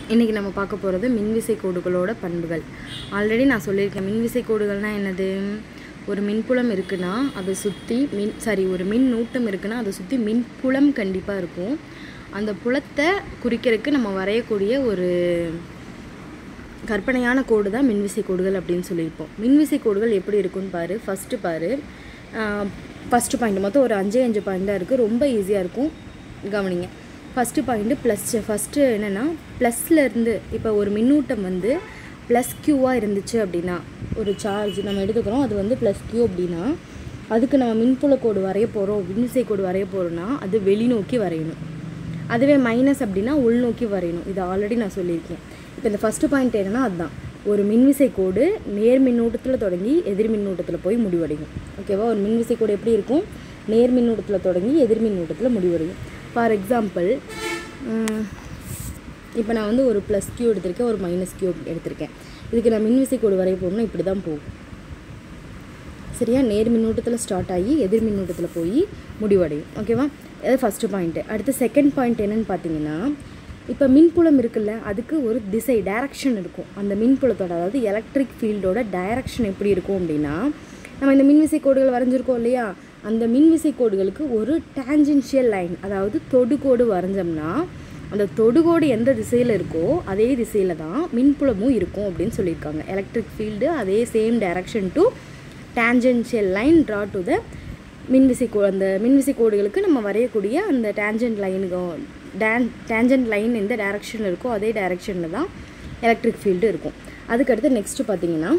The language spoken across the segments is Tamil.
இன்றைக்கி நம்ம பார்க்க போகிறது மின்விசை கோடுகளோட பண்புகள் ஆல்ரெடி நான் சொல்லியிருக்கேன் மின்விசை கோடுகள்னால் என்னது ஒரு மின்புலம் இருக்குன்னா அதை சுற்றி மின் சாரி ஒரு மின் நூட்டம் இருக்குன்னா அதை சுற்றி மின்புலம் கண்டிப்பாக இருக்கும் அந்த புலத்தை குறிக்கிறதுக்கு நம்ம வரையக்கூடிய ஒரு கற்பனையான கோடு தான் மின்விசை கோடுகள் அப்படின்னு சொல்லியிருப்போம் மின்விசை கோடுகள் எப்படி இருக்குன்னு பாரு ஃபஸ்ட்டு பாரு ஃபஸ்ட்டு பாயிண்ட் மொத்தம் ஒரு அஞ்சே அஞ்சு பாயிண்ட் தான் இருக்குது ரொம்ப ஈஸியாக இருக்கும் கவனிங்க ஃபஸ்ட்டு பாயிண்ட்டு ப்ளஸ் ஃபஸ்ட்டு என்னென்னா ப்ளஸ்லேருந்து இப்போ ஒரு மின்னூட்டம் வந்து ப்ளஸ் க்யூவாக இருந்துச்சு அப்படின்னா ஒரு சார்ஜ் நம்ம எடுத்துக்கிறோம் அது வந்து ப்ளஸ் க்யூ அப்படின்னா அதுக்கு நம்ம மின்புல கோடு வரைய போகிறோம் மின்விசை கோடு வரைய போகிறோம்னா அது வெளிநோக்கி வரையணும் அதுவே மைனஸ் அப்படின்னா உள்நோக்கி வரையணும் இது ஆல்ரெடி நான் சொல்லியிருக்கேன் இப்போ இந்த ஃபஸ்ட்டு பாயிண்ட் என்னன்னா அதுதான் ஒரு மின்விசை கோடு நேர் மின்னூட்டத்தில் தொடங்கி எதிர் மின்னூட்டத்தில் போய் முடிவடையும் ஓகேவா ஒரு மின்விசை கோடு எப்படி இருக்கும் நேர் மின்னூட்டத்தில் தொடங்கி எதிர் மின்னூட்டத்தில் முடிவடையும் ஃபார் எக்ஸாம்பிள் இப்போ நான் வந்து ஒரு ப்ளஸ் கியூ எடுத்திருக்கேன் ஒரு மைனஸ் கியூ எடுத்திருக்கேன் இதுக்கு நான் மின்விசை கோடு வரைய போகணும்னா இப்படி தான் போகும் சரியா நேர் மின்னூட்டத்தில் ஸ்டார்ட் ஆகி எதிர் மின்னூட்டத்தில் போய் முடிவடையும் ஓகேவா அது ஃபஸ்ட்டு பாயிண்ட்டு அடுத்து செகண்ட் பாயிண்ட் என்னன்னு பார்த்தீங்கன்னா இப்போ மின்புலம் இருக்குல்ல அதுக்கு ஒரு திசை டைரக்ஷன் இருக்கும் அந்த மின்புலத்தோட அதாவது எலக்ட்ரிக் ஃபீல்டோட டைரக்ஷன் எப்படி இருக்கும் அப்படின்னா நம்ம இந்த மின்விசை கோடுகள் வரைஞ்சிருக்கோம் இல்லையா அந்த மின்விசை கோடுகளுக்கு ஒரு டேஞ்சென்ஷியல் லைன் அதாவது தொடுகோடு வரைஞ்சோம்னா அந்த தொடுகோடு எந்த திசையில் இருக்கோ அதே திசையில் தான் மின்புலமும் இருக்கும் அப்படின்னு சொல்லியிருக்காங்க எலக்ட்ரிக் ஃபீல்டு அதே same direction to tangential line draw to the மின்விசை கோ அந்த மின்விசை கோடுகளுக்கு நம்ம வரையக்கூடிய அந்த டேஞ்சன்ட் லைனுக்கு டேன் டேஞ்சன்ட் லைன் எந்த டைரக்ஷனில் இருக்கோ அதே டைரக்ஷனில் தான் எலக்ட்ரிக் ஃபீல்டு இருக்கும் அதுக்கடுத்து நெக்ஸ்ட்டு பார்த்தீங்கன்னா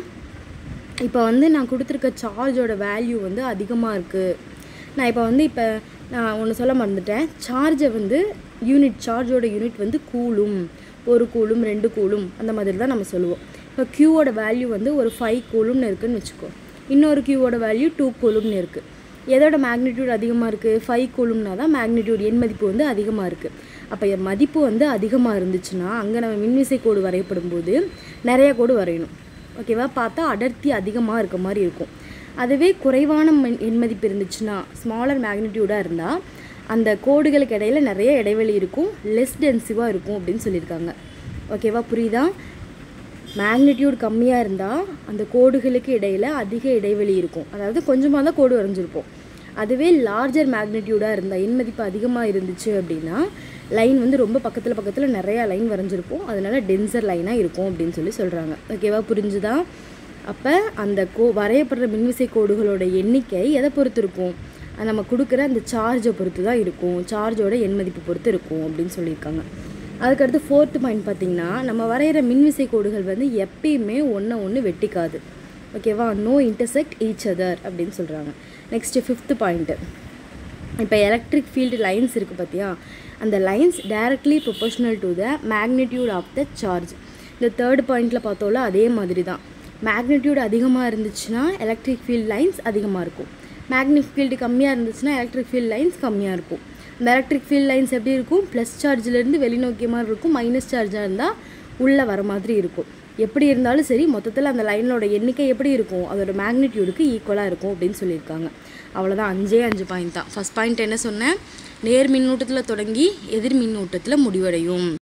இப்போ வந்து நான் கொடுத்துருக்க சார்ஜோட வேல்யூ வந்து அதிகமாக இருக்குது நான் இப்போ வந்து இப்போ நான் ஒன்று சொல்ல மறந்துட்டேன் சார்ஜை வந்து யூனிட் சார்ஜோட யூனிட் வந்து கூலும் ஒரு கூலும் ரெண்டு கூலும் அந்த மாதிரி தான் நம்ம சொல்லுவோம் இப்போ க்யூவோட வேல்யூ வந்து ஒரு ஃபைவ் கூலும்னு இருக்குதுன்னு வச்சுக்கோ இன்னொரு க்யூவோட வேல்யூ டூ கூலும்னு இருக்குது எதோட மேக்னிடியூட் அதிகமாக இருக்குது ஃபைவ் கூலும்னா தான் மேக்னிடியூட் எண் மதிப்பு வந்து அதிகமாக இருக்குது அப்போ என் மதிப்பு வந்து அதிகமாக இருந்துச்சுன்னா அங்கே நம்ம மின்விசை கோடு வரையப்படும் போது நிறைய கோடு வரையணும் ஓகேவா பார்த்தா அடர்த்தி அதிகமாக இருக்க மாதிரி இருக்கும் அதுவே குறைவான எண் மதிப்பு இருந்துச்சுன்னா ஸ்மாலர் மேக்னிடியூடாக இருந்தால் அந்த கோடுகளுக்கு இடையில நிறைய இடைவெளி இருக்கும் லெஸ் டென்சிவாக இருக்கும் அப்படின்னு சொல்லியிருக்காங்க ஓகேவா புரியுதா மேக்னிடியூட் கம்மியாக இருந்தால் அந்த கோடுகளுக்கு இடையில் அதிக இடைவெளி இருக்கும் அதாவது கொஞ்சமாக தான் கோடு வரைஞ்சிருப்போம் அதுவே லார்ஜர் மேக்னிடியூடாக இருந்தால் எண் மதிப்பு அதிகமாக இருந்துச்சு அப்படின்னா லைன் வந்து ரொம்ப பக்கத்தில் பக்கத்தில் நிறையா லைன் வரைஞ்சிருப்போம் அதனால டென்சர் லைனாக இருக்கும் அப்படின்னு சொல்லி சொல்கிறாங்க ஓகேவா புரிஞ்சுதா அப்போ அந்த கோ வரையப்படுற மின்விசை கோடுகளோட எண்ணிக்கை எதை பொறுத்து இருக்கும் நம்ம கொடுக்குற அந்த சார்ஜை பொறுத்து தான் இருக்கும் சார்ஜோட எண் மதிப்பு பொறுத்து இருக்கும் அப்படின்னு சொல்லியிருக்காங்க அதுக்கடுத்து ஃபோர்த்து பாயிண்ட் பார்த்திங்கன்னா நம்ம வரைகிற மின்விசை கோடுகள் வந்து எப்பயுமே ஒன்றை ஒன்று வெட்டிக்காது ஓகேவா நோ இன்டர்செக்ட் ஈச் அதர் அப்படின்னு சொல்கிறாங்க நெக்ஸ்ட்டு ஃபிஃப்த்து பாயிண்ட்டு இப்போ எலக்ட்ரிக் ஃபீல்டு லைன்ஸ் இருக்குது பார்த்தியா அந்த lines directly proportional to the magnitude of the charge இந்த தேர்ட் பாயிண்டில் பார்த்தோம்ல அதே மாதிரி தான் மேக்னிடியூட் அதிகமாக இருந்துச்சுன்னா எலக்ட்ரிக் ஃபீல்ட் லைன்ஸ் அதிகமாக இருக்கும் மேக்னிக் ஃபீல்டு கம்மியாக இருந்துச்சுன்னா எலக்ட்ரிக் ஃபீல்ட் லைன்ஸ் கம்மியாக இருக்கும் இந்த எலக்ட்ரிக் ஃபீல்ட் லைன்ஸ் எப்படி இருக்கும் ப்ளஸ் சார்ஜ்லேருந்து வெளிநோக்கிய மாதிரி இருக்கும் மைனஸ் சார்ஜாக இருந்தால் உள்ளே வர மாதிரி இருக்கும் எப்படி இருந்தாலும் சரி மொத்தத்தில் அந்த லைனோட எண்ணிக்கை எப்படி இருக்கும் அதோட மேக்னிடியூடுக்கு ஈக்குவலாக இருக்கும் அப்படின்னு சொல்லியிருக்காங்க அவ்வளோதான் அஞ்சே அஞ்சு பாயிண்ட் தான் ஃபஸ்ட் பாயிண்ட் என்ன சொன்னேன் நேர் மின்னூட்டத்தில் தொடங்கி எதிர் மின்னூட்டத்தில் முடிவடையும்